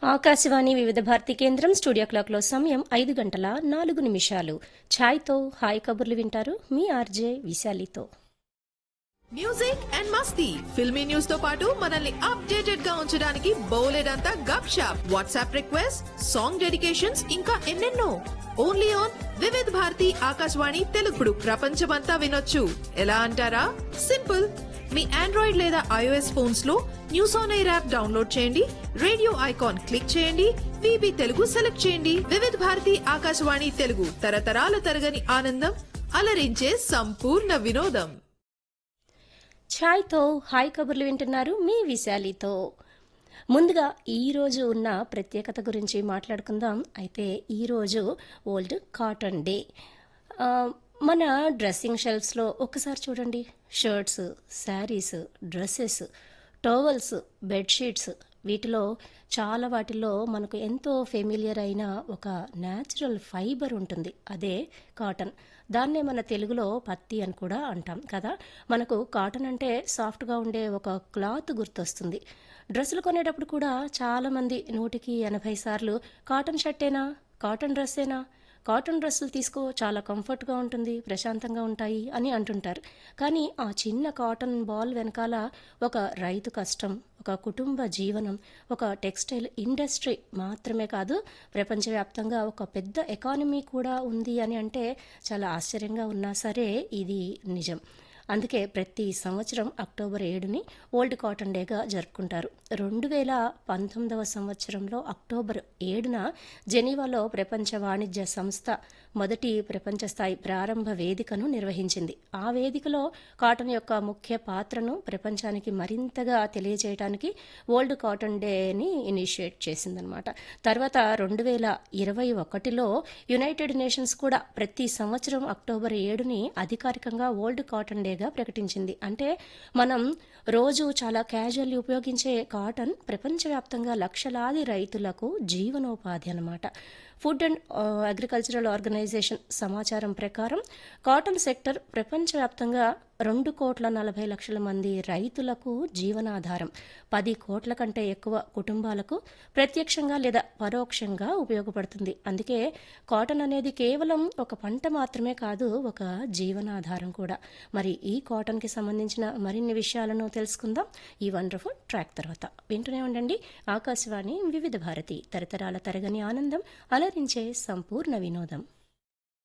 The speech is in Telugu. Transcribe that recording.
ఆకాశవాణి వివిధ భారతి కేంద్రం స్టూడియో క్లాక్లో సమయం ఐదు గంటల నాలుగు నిమిషాలు ఛాయ్తో హాయ్ కబుర్లు వింటారు మీ ఆర్జే విశాలితో music and masti filmi news తో పాటు మనల్ని అప్డేటెడ్ గా ఉంచడానికి బౌలెడంతా gupshup WhatsApp request song dedications ఇంకా ఎన్నెన్నో ఓన్లీ ఆన్ వివిధ్ భారతి ఆకాశవాణి తెలుగుడు ప్రపంచమంతా వినొచ్చు ఎలా అంటారా సింపుల్ మీ ఆండ్రాయిడ్ లేదా ఐఓఎస్ ఫోన్స్ లో news on air app download చేయండి రేడియో ఐకాన్ క్లిక్ చేయండి విబి తెలుగు సెలెక్ట్ చేయండి వివిధ్ భారతి ఆకాశవాణి తెలుగు తరతరాల తరగని ఆనందం అలరించే సంపూర్ణ వినోదం ఛాయ్తో హాయ్ కబుర్లు వింటున్నారు మీ విశాలితో ముందుగా ఈ రోజు ఉన్న ప్రత్యేకత గురించి మాట్లాడుకుందాం అయితే ఈరోజు ఓల్డ్ కాటన్ డే ఆ, మన డ్రెస్సింగ్ షెల్ఫ్స్లో ఒక్కసారి చూడండి shirts saris dresses towels bedsheets వీటిలో చాలా వాటిల్లో మనకు ఎంతో ఫెమిలియర్ అయిన ఒక న్యాచురల్ ఫైబర్ ఉంటుంది అదే కాటన్ దాన్నే మన తెలుగులో పత్తి అని కూడా అంటాం కదా మనకు కాటన్ అంటే సాఫ్ట్గా ఉండే ఒక క్లాత్ గుర్తొస్తుంది డ్రెస్సులు కొనేటప్పుడు కూడా చాలామంది నూటికి ఎనభై సార్లు కాటన్ షర్టేనా కాటన్ డ్రెస్సేనా కాటన్ డ్రెస్సులు తీసుకో చాలా కంఫర్ట్గా ఉంటుంది ప్రశాంతంగా ఉంటాయి అని అంటుంటారు కానీ ఆ చిన్న కాటన్ బాల్ వెనకాల ఒక రైతు కష్టం ఒక కుటుంబ జీవనం ఒక టెక్స్టైల్ ఇండస్ట్రీ మాత్రమే కాదు ప్రపంచవ్యాప్తంగా ఒక పెద్ద ఎకానమీ కూడా ఉంది అని అంటే చాలా ఆశ్చర్యంగా ఉన్నా సరే ఇది నిజం అందుకే ప్రతి సంవత్సరం అక్టోబర్ ఏడుని ఓల్డ్ కాటన్ డేగా జరుపుకుంటారు రెండు వేల పంతొమ్మిదవ సంవత్సరంలో అక్టోబర్ ఏడున జెనీవాలో ప్రపంచ వాణిజ్య సంస్థ మొదటి ప్రపంచ స్థాయి ప్రారంభ వేదికను నిర్వహించింది ఆ వేదికలో కాటన్ యొక్క ముఖ్య పాత్రను ప్రపంచానికి మరింతగా తెలియజేయడానికి ఓల్డ్ కాటన్ డేని ఇనిషియేట్ చేసిందనమాట తర్వాత రెండు వేల ఇరవై ఒకటిలో యునైటెడ్ నేషన్స్ కూడా ప్రతి సంవత్సరం అక్టోబర్ ఏడుని అధికారికంగా ఓల్డ్ కాటన్ డేగా ప్రకటించింది అంటే మనం రోజు చాలా క్యాజువల్లీ ఉపయోగించే కాటన్ ప్రపంచవ్యాప్తంగా లక్షలాది రైతులకు జీవనోపాధి అన్నమాట ఫుడ్ అండ్ అగ్రికల్చరల్ ఆర్గనైజేషన్ సమాచారం ప్రకారం కాటన్ సెక్టర్ ప్రపంచవ్యాప్తంగా రెండు కోట్ల నలభై లక్షల మంది రైతులకు జీవనాధారం పది కోట్ల కంటే ఎక్కువ కుటుంబాలకు ప్రత్యక్షంగా లేదా పరోక్షంగా ఉపయోగపడుతుంది అందుకే కాటన్ అనేది కేవలం ఒక పంట మాత్రమే కాదు ఒక జీవనాధారం కూడా మరి ఈ కాటన్కి సంబంధించిన మరిన్ని విషయాలను తెలుసుకుందాం ఈ వండర్ఫుల్ ట్రాక్ తర్వాత వింటూనే ఉండండి ఆకాశవాణి వివిధ భారతి తరతరాల తరగని ఆనందం అలరించే సంపూర్ణ వినోదం